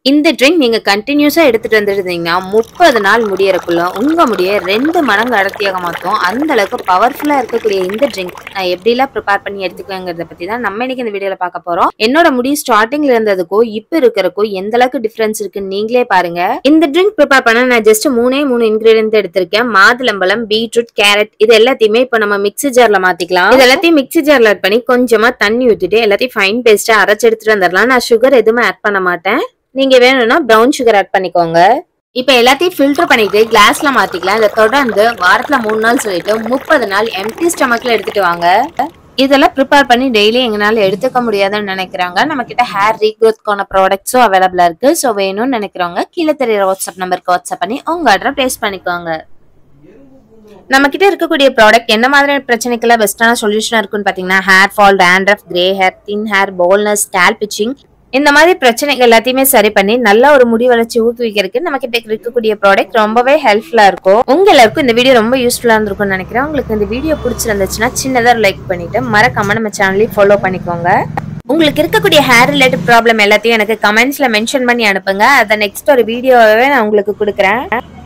இந்த ட்ரிங்க் நீங்க கண்டினியூஸா எடுத்துட்டு வந்துருந்தீங்கன்னா முப்பது நாள் முடியறக்குள்ள உங்க முடிய ரெண்டு மடங்கு அடர்த்தியாக மாற்றும் அந்த அளவுக்கு பவர்ஃபுல்லா இருக்கக்கூடிய இந்த ட்ரிங்க் நான் எப்படிலாம் ப்ரிப்பேர் பண்ணி எடுத்துக்குவேங்கிறத பத்தி தான் நம்ம இன்னைக்கு இந்த வீடியோல பார்க்க போறோம் என்னோட முடி ஸ்டார்டிங்ல இருந்ததுக்கும் இப்ப இருக்கிறதுக்கும் எந்த அளவுக்கு டிஃபரன்ஸ் இருக்குன்னு நீங்களே பாருங்க இந்த ட்ரிங்க் ப்ரிப்பேர் பண்ண நான் ஜஸ்ட் மூணே மூணு இன்கிரீடியன்ட் எடுத்திருக்கேன் மாதுளம்பழம் பீட்ரூட் கேரட் இது எல்லாத்தையுமே இப்போ நம்ம மிக்ஸி ஜார்ல மாத்திக்கலாம் இது எல்லாத்தையும் மிக்ஸி ஜார்ல ஆட் பண்ணி கொஞ்சமா தண்ணி ஊத்திட்டு எல்லாத்தையும் ஃபைன் பேஸ்டா அரைச்சு எடுத்துட்டு வந்துடலாம் நான் சுகர் எதுவுமே ஆட் பண்ண மாட்டேன் நீங்க வேணும்னா ப்ரௌன் சுகர் ஆட் பண்ணிக்கோங்க இப்போ எல்லாத்தையும் ஃபில்டர் பண்ணிட்டு கிளாஸ்ல மாத்திக்கலாம் இதை தொடர்ந்து வாரத்துல மூணு நாள் சொல்லிட்டு முப்பது நாள் எம்டி ஸ்டமக்ல எடுத்துட்டு வாங்க இதெல்லாம் ப்ரிப்பேர் பண்ணி டெய்லி எங்களால எடுத்துக்க முடியாதுன்னு நினைக்கிறாங்க நம்ம கிட்ட ஹேர் ரீக்ரோத்க்கான ப்ராடக்ட்ஸும் அவைலபிளா இருக்கு ஸோ வேணும்னு நினைக்கிறவங்க கீழே தெரியுற வாட்ஸ்அப் நம்பருக்கு வாட்ஸ்அப் பண்ணி உங்க ஆர்டரை பிளேஸ் பண்ணிக்கோங்க நம்ம கிட்ட இருக்கக்கூடிய ப்ராடக்ட் என்ன மாதிரியான பிரச்சனைக்கெல்லாம் பெஸ்டான சொல்யூஷனா இருக்குன்னு பாத்தீங்கன்னா hair fall dandruff grey hair thin hair baldness scalp பிச்சிங் இந்த மாதிரி பிரச்சனைகள் எல்லாத்தையுமே சரி பண்ணி நல்ல ஒரு முடி வளர்ச்சி ஊக்குவிக்கிறதுக்கு நம்ம கிட்ட இருக்கக்கூடிய ப்ராடக்ட் ரொம்பவே ஹெல்ப்ஃபுல்லா இருக்கும் உங்க எல்லாருக்கும் இந்த வீடியோ ரொம்ப யூஸ்ஃபுல்லா இருந்திருக்கும்னு நினைக்கிறேன் உங்களுக்கு இந்த வீடியோ பிடிச்சிருந்துச்சுன்னா சின்னதா லைக் பண்ணிட்டு மறக்காம நம்ம சேனலையும் ஃபாலோ பண்ணிக்கோங்க உங்களுக்கு இருக்கக்கூடிய ஹேர் ரிலேட்டட் ப்ராப்ளம் எல்லாத்தையும் எனக்கு கமெண்ட்ஸ்ல மென்ஷன் பண்ணி அனுப்புங்க அதை நெக்ஸ்ட் ஒரு வீடியோவே நான் உங்களுக்கு கொடுக்குறேன்